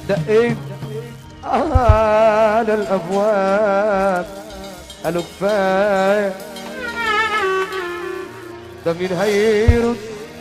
دقيت على الابواب قالوا كفايه ده مين هيرد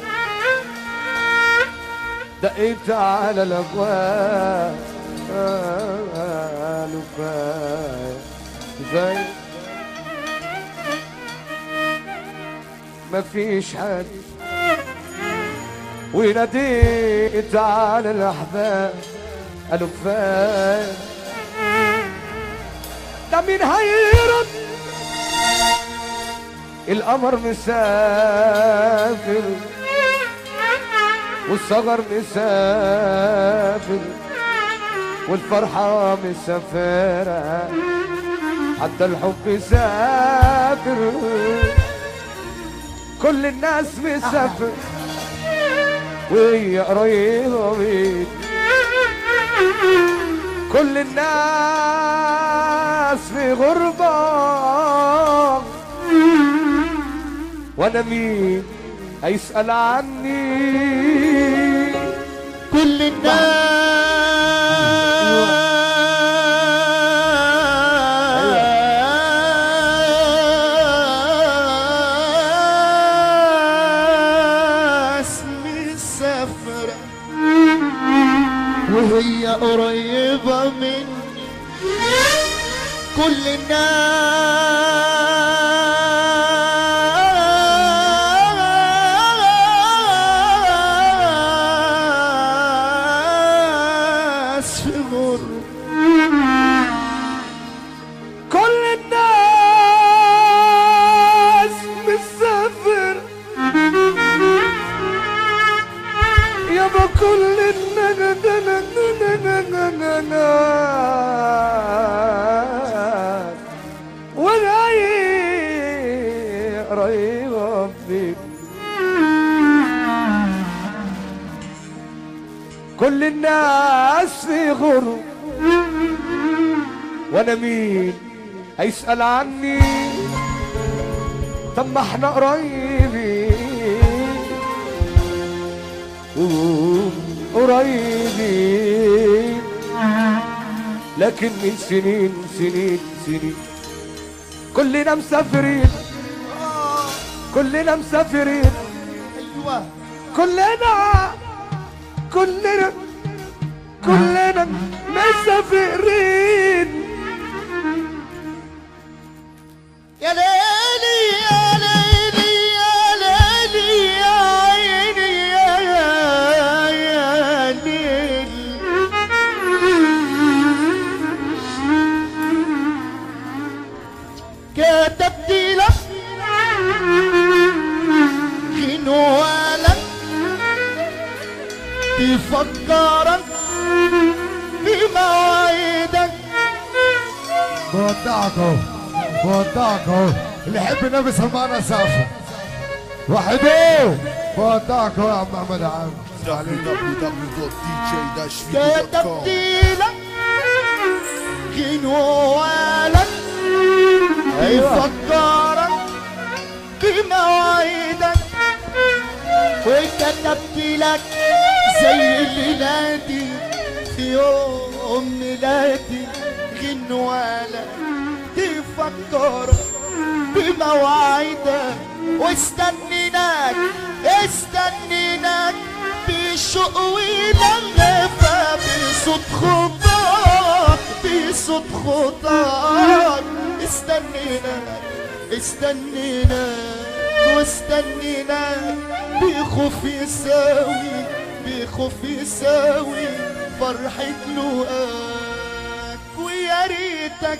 دقيت على الابواب قالوا كفايه كفايه مفيش حد وناديت على الاحباب قالوا كفايه ده مين هيرد القمر مسافر والصغر مسافر والفرحة مسافرة حتى الحب سافر كل الناس مسافر وهي قريبة مني كل الناس في غربة وانا مين هيسأل عني كل الناس مسافرة وهي قريبة مني كل الناس في غربة كل الناس مسافر يابا كل الناس وانا قريبة مني كل الناس في غرب وانا مين هيسأل عني طب ما احنا قريبين قريبين لكن من سنين سنين سنين كلنا مسافرين كلنا مسافرين ايوه كلنا كلنا كلنا مسافرين يا ليلي يا ليلي يا ليلي يا عيني يا يا يا ليل كتبت لك جنوالك تفكرك بمواعيدك بودعكم بودعكم اللي يحب النبي سلمان سافر وحدو بودعكم يا عم احمد عام كتبت لك جنوالك يفكرك بمواعيدك وكتبت لك زي ميلادي في يوم ميلادي غنوالك تفكرك بمواعيدك واستنيناك استنيناك بشوق ولغفة بصوت خطاك بصوت خطاك استنيناك استنيناك واستنيناك بخوف يساوي بخوف يساوي فرحة لقاك ويا ريتك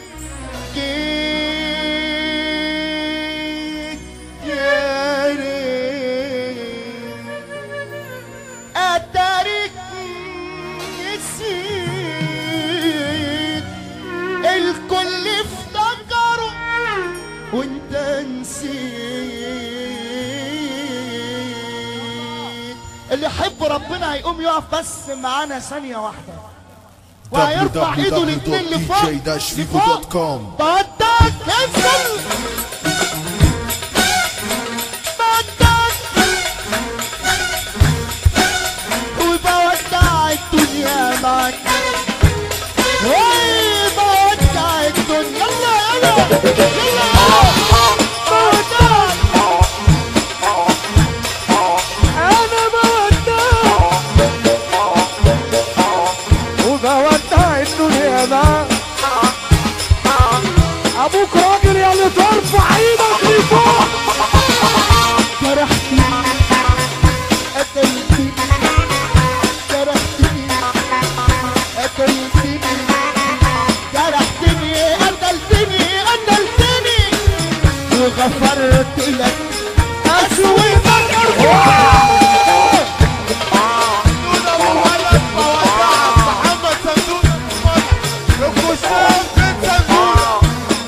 جيت يا ريت اتارك نسيت الكل افتكروا وانت نسيت اللي يحب ربنا هيقوم يقف بس معانا ثانية واحدة وهيرفع ايده الاتنين لفوق لفوق www.dj-figo.com بدك انزل بدك وبودع الدنيا معاك ايه بودع الدنيا يلا يلا يلا بودع انا بودع وبودع الدنيا معاك ابوك راجل يا اللي ترفع ايدك لفوق جرحتني قتلتني جرحتني قتلتني جرحتني قتلتني قتلتني وغفرت لك أسوتك دون ابو ولد مودع محمد صندوق الكشاف بن صندوق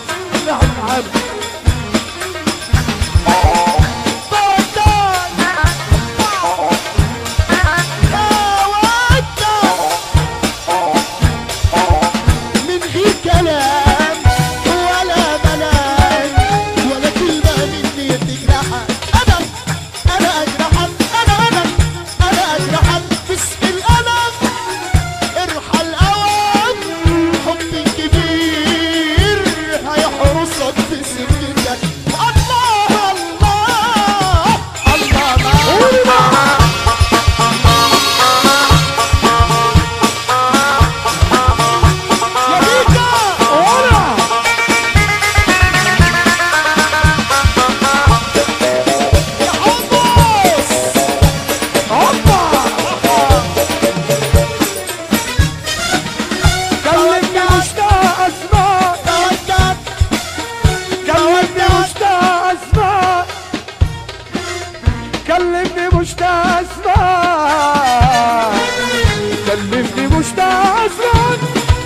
من غير كلام ولا ملام ولا كلمة مني تجرحك أنا أنا أجرحك أنا أنا أنا أجرحك باسم الألم ارحل أوام حب كبير هيحرسك في سكتك الله الله الله ما يا بيكا يا حمص كلمني مشتاق اسمع تودك كلمني مشتاق اسمع كلمني مشتاق اسمع كلمني مشتاق اسمع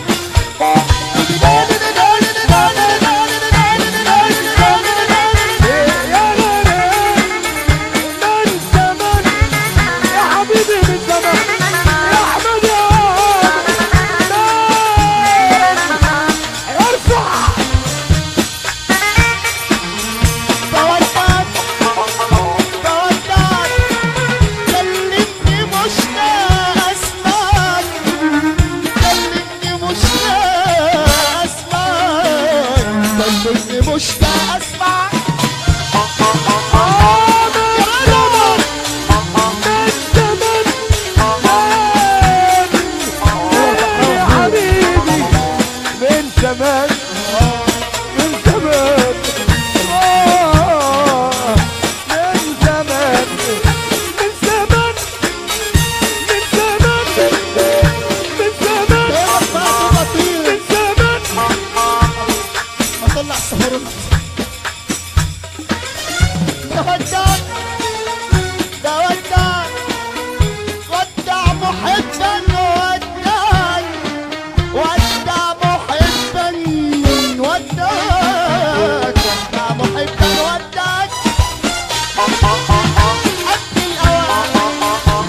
يا غالي من زمان يا حبيبي من زمان يا احمد يا ارفع تودك تودك كلمني مشتاق اسمعك كلمني مشتاق اسمعك كلمني مشتاق اسمعك من زمان من زمان آه، من زمان من زمان من زمان من زمان يا رفعت بطير من زمان اطلع السفر تودك تودك ودع محبا ودع ودع محبا ودع ودع محبا ودع قد الأوان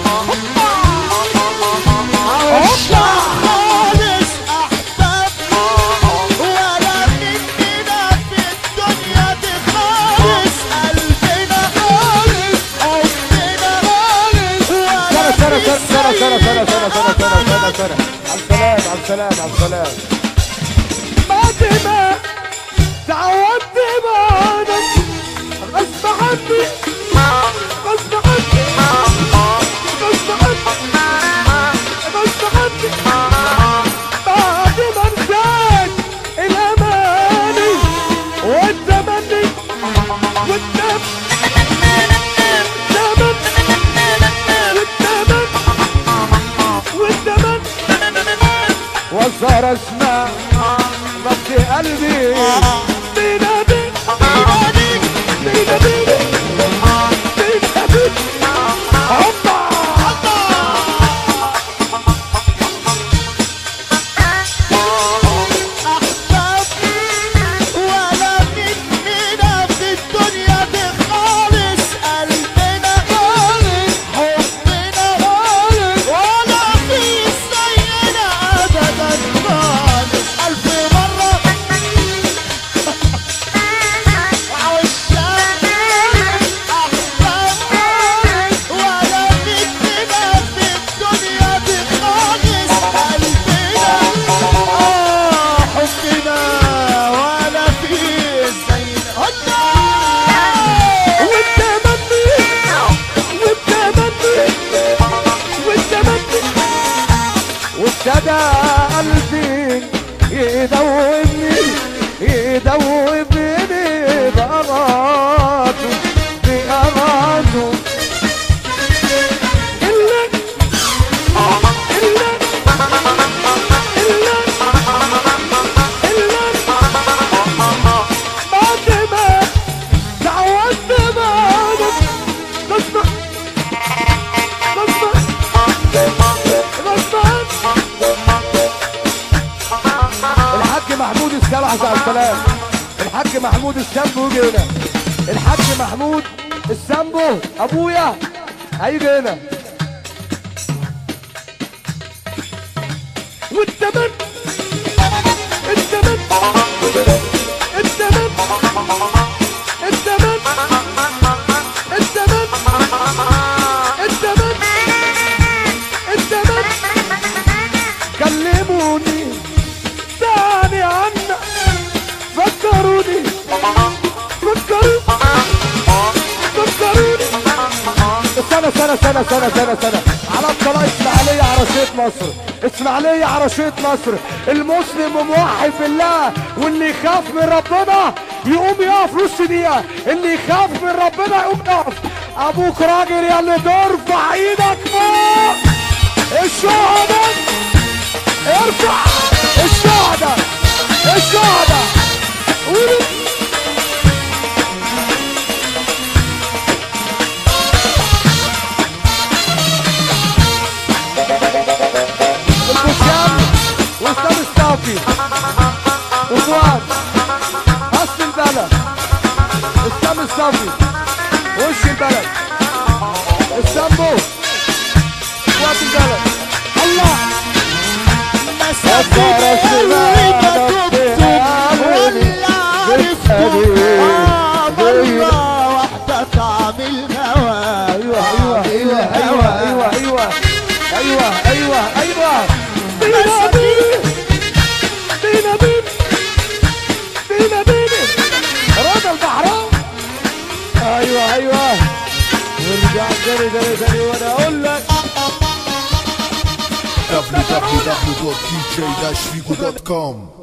عشنا خالص أحباب ولا مننا في الدنيا دي خالص قلبنا خالص حبنا خالص ولا سنة في سنة سنة سنة سنة سنة سنة سنة زينا سنة سنة سنة على السلام على السلام على السلام بعد ما تعودت بعدك غصب عني غصب عني غصب عني غصب عني بعد ما انساك الاماني والتمني والنفس الزمن والثمن والثمن وصار اسمع نبض قلبي بينادي بينادي بينادي بينادي هوبا أحباب ولا مننا في الدنيا دي خالص قلبنا خالص حبنا خالص ولا في زينا أبدا خالص ألف مرة على قلبي يدوبني يدوبني بأراده بأراده إلا إلا إلا إلا بعد ما تعودت بعدك غصب غصب غصب الحاج محمود السبع على السلام الحاج محمود السامبو يجي هنا الحاج محمود السامبو ابويا هيجي هنا والتمن التمن التمن التمن التمن التمن التمن كلموني تاني عنك فكروني فكروني فكروني استنى استنى استنى استنى استنى استنى على الطلاق اسماعيليه عرشيه مصر اسماعيليه عرشيه مصر المسلم موحد بالله واللي يخاف من ربنا يقوم يقف نص دقيقه اللي يخاف من ربنا يقوم يقف ابوك راجل يا اللي ترفع ايدك فوق الشهداء ارفع الشهداء الشهداء قولوا البوشام واسلام الصافي وفؤاد اصل البلد اسلام الصافي وش البلد السامبو فؤاد البلد الله ايوه ايوه ايوه ايوه ايوه ايوه ايوه ايوه ايوه بينا بينا بينا بينا بينا بينا رضا البحران ايوه ايوه ورجع تاني تاني تاني وانا اقول لك www.dj-figo.com